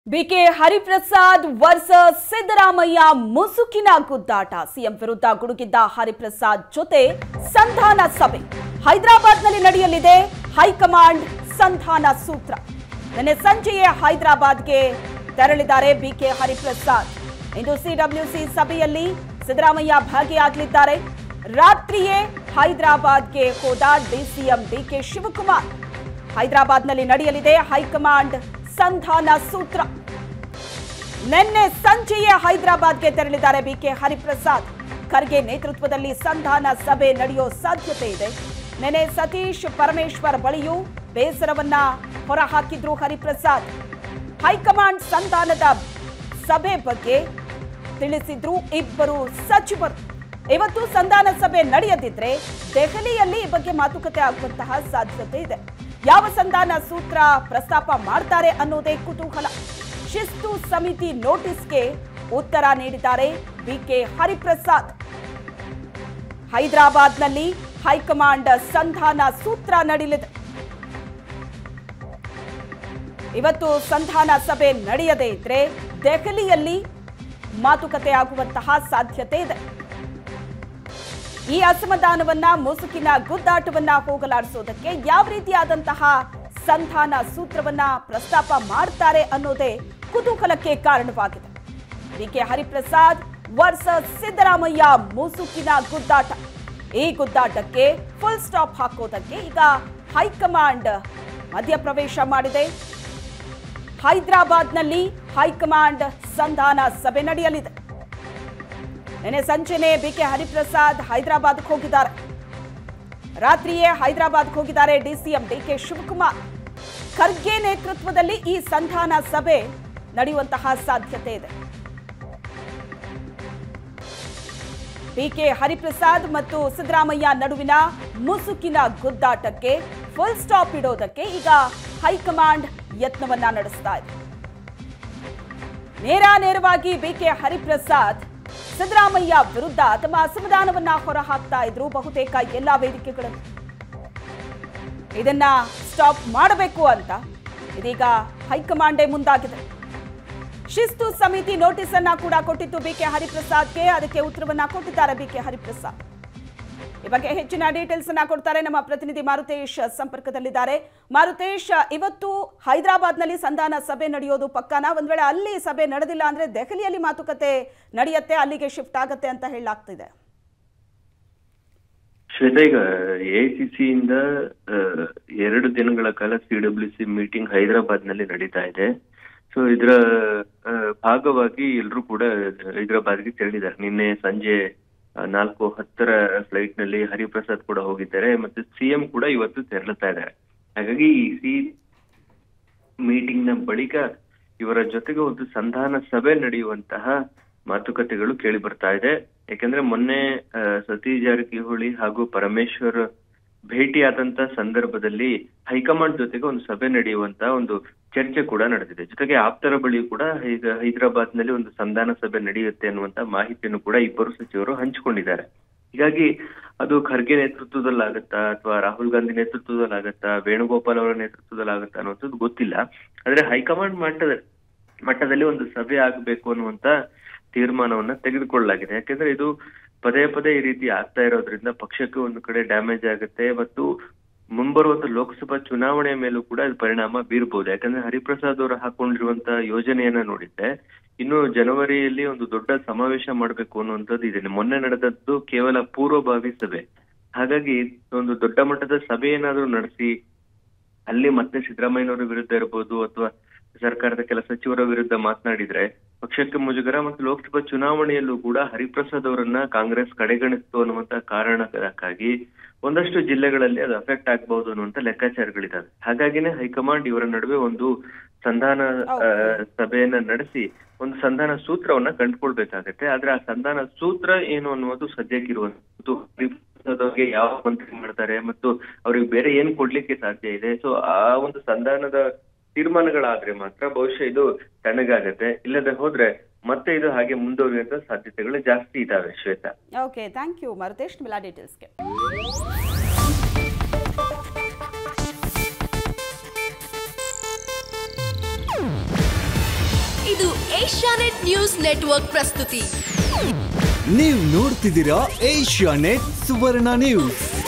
BK Hariprasad versus Siddaramaiah ಮುಸುಕಿನ ಗುದ್ದಾಟ CM ವಿರುದ್ಧ ಗುಡುಗಿದ್ದ ಹರಿಪ್ರಸಾದ್ ಜೊತೆ ಸಂಧಾನ ಸಭೆ ಹೈದರಾಬಾದ್ನಲ್ಲಿ ನಡೆಯಲಿದೆ ಹೈಕಮಾಂಡ್ ಸಂಧಾನ ಸೂತ್ರ ನಿನ್ನೆ ಸಂಜೆಯೇ ಹೈದರಾಬಾದ್ಗೆ ತೆರಳಿದ್ದಾರೆ ಬಿಕೆ ಹರಿಪ್ರಸಾದ್ ಇಂದು ಸಿಡಬ್ಲ್ಯೂಸಿ ಸಭೆಯಲ್ಲಿ ಸಿದ್ದರಾಮಯ್ಯ ಭಾಗಿಯಾಗಲಿದ್ದಾರೆ ರಾತ್ರಿಯೇ ಹೈದರಾಬಾದ್ಗೆ ಹೋದ ಡಿಸಿಎಂ ಡಿಕೆ ಶಿವಕುಮಾರ್ ಹೈದರಾಬಾದ್ನಲ್ಲಿ ನಡೆಯಲಿದೆ ಹೈಕಮಾಂಡ್ ಸಂಧಾನ ಸೂತ್ರ ನಿನ್ನೆ ಸಂಜೆಯೇ ಹೈದರಾಬಾದ್ಗೆ ತೆರಳಿದ್ದಾರೆ ಬಿಕೆ ಹರಿಪ್ರಸಾದ್ ಖರ್ಗೆ ನೇತೃತ್ವದಲ್ಲಿ ಸಂಧಾನ ಸಭೆ ನಡೆಯೋ ಸಾಧ್ಯತೆ ಇದೆ ನಿನ್ನೆ ಸತೀಶ್ ಪರಮೇಶ್ವರ್ ಬಳಿಯೂ ಬೇಸರವನ್ನ ಹೊರಹಾಕಿದ್ರು ಹರಿಪ್ರಸಾದ್ ಹೈಕಮಾಂಡ್ ಸಂಧಾನದ ಸಭೆ ಬಗ್ಗೆ ತಿಳಿಸಿದ್ರು ಇಬ್ಬರು ಸಚಿವರು ಇವತ್ತು ಸಂಧಾನ ಸಭೆ ನಡೆಯದಿದ್ರೆ ದೆಹಲಿಯಲ್ಲಿ ಈ ಬಗ್ಗೆ ಮಾತುಕತೆ ಆಗುವಂತಹ ಸಾಧ್ಯತೆ ಇದೆ ಯಾವ ಸಂಧಾನ ಸೂತ್ರ ಪ್ರಸ್ತಾಪ ಮಾಡ್ತಾರೆ ಅನ್ನೋದೇ ಕುತೂಹಲ ಶಿಸ್ತು ಸಮಿತಿ ನೋಟಿಸ್ಗೆ ಉತ್ತರ ನೀಡಿದ್ದಾರೆ ಬಿಕೆ ಹರಿಪ್ರಸಾದ್ ಹೈದರಾಬಾದ್ನಲ್ಲಿ ಹೈಕಮಾಂಡ್ ಸಂಧಾನ ಸೂತ್ರ ನಡೆಯಲಿದೆ ಇವತ್ತು ಸಂಧಾನ ಸಭೆ ನಡೆಯದೇ ಇದ್ರೆ ದೆಹಲಿಯಲ್ಲಿ ಮಾತುಕತೆ ಆಗುವಂತಹ ಸಾಧ್ಯತೆ ಇದೆ ಈ ಅಸಮಾಧಾನವನ್ನ ಮುಸುಕಿನ ಗುದ್ದಾಟವನ್ನ ಹೋಗಲಾಡಿಸೋದಕ್ಕೆ ಯಾವ ರೀತಿಯಾದಂತಹ ಸಂಧಾನ ಸೂತ್ರವನ್ನ ಪ್ರಸ್ತಾಪ ಮಾಡ್ತಾರೆ ಅನ್ನೋದೇ ಕುತೂಹಲಕ್ಕೆ ಕಾರಣವಾಗಿದೆ ಬಿಕೆ ಹರಿಪ್ರಸಾದ್ ವರ್ಸಸ್ ಸಿದ್ದರಾಮಯ್ಯ ಮುಸುಕಿನ ಗುದ್ದಾಟ ಈ ಗುದ್ದಾಟಕ್ಕೆ ಫುಲ್ ಸ್ಟಾಪ್ ಹಾಕೋದಕ್ಕೆ ಈಗ ಹೈಕಮಾಂಡ್ ಮಧ್ಯಪ್ರವೇಶ ಮಾಡಿದೆ ಹೈದರಾಬಾದ್ನಲ್ಲಿ ಹೈಕಮಾಂಡ್ ಸಂಧಾನ ಸಭೆ ನಡೆಯಲಿದೆ ನಿನ್ನೆ ಸಂಜೆನೆ ಬಿಕೆ ಹರಿಪ್ರಸಾದ್ ಹೈದರಾಬಾದ್ಗೆ ಹೋಗಿದ್ದಾರೆ ರಾತ್ರಿಯೇ ಹೈದರಾಬಾದ್ಗೆ ಹೋಗಿದ್ದಾರೆ ಡಿಸಿಎಂ ಡಿಕೆ ಶಿವಕುಮಾರ್ ಖರ್ಗೆ ನೇತೃತ್ವದಲ್ಲಿ ಈ ಸಂಧಾನ ಸಭೆ ನಡೆಯುವಂತಹ ಸಾಧ್ಯತೆ ಇದೆ ಬಿಕೆ ಹರಿಪ್ರಸಾದ್ ಮತ್ತು ಸಿದ್ದರಾಮಯ್ಯ ನಡುವಿನ ಮುಸುಕಿನ ಗುದ್ದಾಟಕ್ಕೆ ಫುಲ್ ಸ್ಟಾಪ್ ಇಡೋದಕ್ಕೆ ಈಗ ಹೈಕಮಾಂಡ್ ಯತ್ನವನ್ನ ನಡೆಸ್ತಾ ಇದೆ ನೇರ ನೇರವಾಗಿ ಬಿಕೆ ಹರಿಪ್ರಸಾದ್ ಸಿದ್ದರಾಮಯ್ಯ ವಿರುದ್ಧ ತಮ್ಮ ಅಸಮಾಧಾನವನ್ನ ಹೊರಹಾಕ್ತಾ ಇದ್ರು ಬಹುತೇಕ ಎಲ್ಲಾ ವೇದಿಕೆಗಳಲ್ಲಿ ಇದನ್ನ ಸ್ಟಾಪ್ ಮಾಡಬೇಕು ಅಂತ ಇದೀಗ ಹೈಕಮಾಂಡೇ ಮುಂದಾಗಿದೆ ಶಿಸ್ತು ಸಮಿತಿ ನೋಟಿಸ್ ಅನ್ನ ಕೂಡ ಕೊಟ್ಟಿತ್ತು ಬಿಕೆ ಹರಿಪ್ರಸಾದ್ಗೆ ಅದಕ್ಕೆ ಉತ್ತರವನ್ನ ಕೊಟ್ಟಿದ್ದಾರೆ ಬಿಕೆ ಹರಿಪ್ರಸಾದ್ ಈ ಬಗ್ಗೆ ಹೆಚ್ಚಿನ ಡೀಟೇಲ್ಸ್ ಅನ್ನ ಕೊಡ್ತಾರೆ ನಮ್ಮ ಪ್ರತಿನಿಧಿ ಮಾರುತೇಶ್ ಸಂಪರ್ಕದಲ್ಲಿದ್ದಾರೆ ಮಾರುತೇಶ್ ಇವತ್ತು ಹೈದರಾಬಾದ್ನಲ್ಲಿ ಸಂಧಾನ ಸಭೆ ನಡೆಯೋದು ಪಕ್ಕಾನ ಒಂದ್ ವೇಳೆ ಅಲ್ಲಿ ಸಭೆ ನಡೆದಿಲ್ಲ ಅಂದ್ರೆ ದೆಹಲಿಯಲ್ಲಿ ಮಾತುಕತೆ ನಡೆಯುತ್ತೆ ಅಲ್ಲಿಗೆ ಶಿಫ್ಟ್ ಆಗತ್ತೆ ಅಂತ ಹೇಳಲಾಗ್ತಿದೆ ಶ್ವೇತಾ ಈಗ ಎಐಸಿಸಿ ಇಂದ ಆ, ಎರಡು ದಿನಗಳ ಕಾಲ C W C meeting Hyderabad ನಲ್ಲಿ ನಡೀತಾ ಇದೆ ಸೊ ಇದರ ಆ, ಭಾಗವಾಗಿ ಎಲ್ಲರೂ ಕೂಡ ಹೈದರಾಬಾದ್ಗೆ ತೆರಳಿದ್ದಾರೆ ನಿನ್ನೆ ಸಂಜೆ ಆ, ನಾಲ್ಕು ಹತ್ತರ ಫ್ಲೈಟ್ ನಲ್ಲಿ ಹರಿಪ್ರಸಾದ್ ಕೂಡ ಹೋಗಿದ್ದಾರೆ ಮತ್ತೆ ಸಿಎಂ ಕೂಡ ಇವತ್ತು ತೆರಳುತ್ತಾ ಇದ್ದಾರೆ ಹಾಗಾಗಿ ಈ ಸಿ ಮೀಟಿಂಗ್ ನ ಬಳಿಕ ಇವರ ಜೊತೆಗೆ ಒಂದು ಸಂಧಾನ ಸಭೆ ನಡೆಯುವಂತಹ ಮಾತುಕತೆಗಳು ಕೇಳಿ ಬರ್ತಾ ಇದೆ ಯಾಕಂದ್ರೆ ಮೊನ್ನೆ ಆ, ಸತೀಶ್ ಜಾರಕಿಹೊಳಿ ಹಾಗೂ ಪರಮೇಶ್ವರ್ ಭೇಟಿಯಾದಂತ ಸಂದರ್ಭದಲ್ಲಿ ಹೈಕಮಾಂಡ್ ಜೊತೆಗೆ ಒಂದು ಸಭೆ ನಡೆಯುವಂತ ಒಂದು ಚರ್ಚೆ ಕೂಡ ನಡೆದಿದೆ ಜೊತೆಗೆ ಆಪ್ತರ ಬಳಿ ಕೂಡ ಈಗ ಹೈದರಾಬಾದ್ ನಲ್ಲಿ ಒಂದು ಸಂಧಾನ ಸಭೆ ನಡೆಯುತ್ತೆ ಅನ್ನುವಂತ ಮಾಹಿತಿಯನ್ನು ಕೂಡ ಇಬ್ಬರು ಸಚಿವರು ಹಂಚಿಕೊಂಡಿದ್ದಾರೆ ಹೀಗಾಗಿ ಅದು ಖರ್ಗೆ ನೇತೃತ್ವದಲ್ಲಾಗತ್ತಾ ಅಥವಾ ರಾಹುಲ್ ಗಾಂಧಿ ನೇತೃತ್ವದಲ್ಲಾಗತ್ತಾ ವೇಣುಗೋಪಾಲ್ ಅವರ ನೇತೃತ್ವದಲ್ಲಾಗತ್ತಾ ಅನ್ನುವಂಥದ್ದು ಗೊತ್ತಿಲ್ಲ ಆದ್ರೆ ಹೈಕಮಾಂಡ್ ಮಟ್ಟದ ಮಟ್ಟದಲ್ಲಿ ಒಂದು ಸಭೆ ಆಗಬೇಕು ಅನ್ನುವಂತ ತೀರ್ಮಾನವನ್ನ ತೆಗೆದುಕೊಳ್ಳಲಾಗಿದೆ ಯಾಕೆಂದ್ರೆ ಇದು ಪದೇ ಪದೇ ಈ ರೀತಿ ಆಗ್ತಾ ಇರೋದ್ರಿಂದ ಪಕ್ಷಕ್ಕೆ ಒಂದು ಕಡೆ ಡ್ಯಾಮೇಜ್ ಆಗುತ್ತೆ ಮತ್ತು ಮುಂಬರುವಂತ ಲೋಕಸಭಾ ಚುನಾವಣೆಯ ಮೇಲೂ ಕೂಡ ಇದು ಪರಿಣಾಮ ಬೀರಬಹುದು ಯಾಕಂದ್ರೆ ಹರಿಪ್ರಸಾದ್ ಅವರು ಹಾಕೊಂಡಿರುವಂತ ಯೋಜನೆಯನ್ನ ನೋಡಿದ್ರೆ ಇನ್ನು ಜನವರಿಯಲ್ಲಿ ಒಂದು ದೊಡ್ಡ ಸಮಾವೇಶ ಮಾಡಬೇಕು ಅನ್ನುವಂಥದ್ದು ಇದೆ ಮೊನ್ನೆ ನಡೆದದ್ದು ಕೇವಲ ಪೂರ್ವಭಾವಿ ಸಭೆ ಹಾಗಾಗಿ ಒಂದು ದೊಡ್ಡ ಮಟ್ಟದ ಸಭೆ ಏನಾದ್ರೂ ನಡೆಸಿ ಅಲ್ಲಿ ಮತ್ತೆ ಸಿದ್ದರಾಮಯ್ಯನವರ ವಿರುದ್ಧ ಇರಬಹುದು ಅಥವಾ ಸರ್ಕಾರದ ಕೆಲ ಸಚಿವರ ವಿರುದ್ಧ ಮಾತನಾಡಿದ್ರೆ ಪಕ್ಷಕ್ಕೆ ಮುಜುಗರ ಮತ್ತು ಲೋಕಸಭಾ ಚುನಾವಣೆಯಲ್ಲೂ ಕೂಡ ಹರಿಪ್ರಸಾದ್ ಅವರನ್ನ ಕಾಂಗ್ರೆಸ್ ಕಡೆಗಣಿಸ್ತು ಅನ್ನುವಂತ ಕಾರಣಕ್ಕಾಗಿ ಒಂದಷ್ಟು ಜಿಲ್ಲೆಗಳಲ್ಲಿ ಅದು ಅಫೆಕ್ಟ್ ಆಗಬಹುದು ಅನ್ನುವಂತ ಲೆಕ್ಕಾಚಾರಗಳಿದಾವೆ ಹಾಗಾಗಿನೇ ಹೈಕಮಾಂಡ್ ಇವರ ನಡುವೆ ಒಂದು ಸಂಧಾನ ಆ, ಸಭೆಯನ್ನ ನಡೆಸಿ ಒಂದು ಸಂಧಾನ ಸೂತ್ರವನ್ನ ಕಂಡುಕೊಳ್ಬೇಕಾಗತ್ತೆ ಆದ್ರೆ ಆ ಸಂಧಾನ ಸೂತ್ರ ಏನು ಅನ್ನುವುದು ಸದ್ಯಕ್ಕಿರುವಂತದ್ದು ಹರಿಪ್ರಸಾದ್ ಅವ್ರಿಗೆ ಯಾವ ಮಂತ್ರಿ ಮಾಡ್ತಾರೆ ಮತ್ತು ಅವ್ರಿಗೆ ಬೇರೆ ಏನ್ ಕೊಡ್ಲಿಕ್ಕೆ ಸಾಧ್ಯ ಇದೆ ಸೊ ಆ ಒಂದು ಸಂಧಾನದ ತೀರ್ಮಾನಗಳಾದ್ರೆ ಮಾತ್ರ ಬಹುಶಃ ಇದು ತಣ್ಣಗಾಗತ್ತೆ ಇಲ್ಲದೆ ಹೋದ್ರೆ ಮತ್ತೆ ಇದು ಹಾಗೆ ಮುಂದುವರಿಯುವಂತ ಸಾಧ್ಯತೆಗಳು ಜಾಸ್ತಿ ಇದಾವೆ Shweta okay thank you Marutesh ನಿಮ್ಮೆಲ್ಲ ಡೀಟೇಲ್ಸ್ಗೆ ಇದು ಏಷ್ಯಾನೆಟ್ ನ್ಯೂಸ್ ನೆಟ್ವರ್ಕ್ ಪ್ರಸ್ತುತಿ ನೀವು ನೋಡ್ತಿದ್ದೀರಾ ಏಷ್ಯಾ ನೆಟ್ ಸುವರ್ಣ ನ್ಯೂಸ್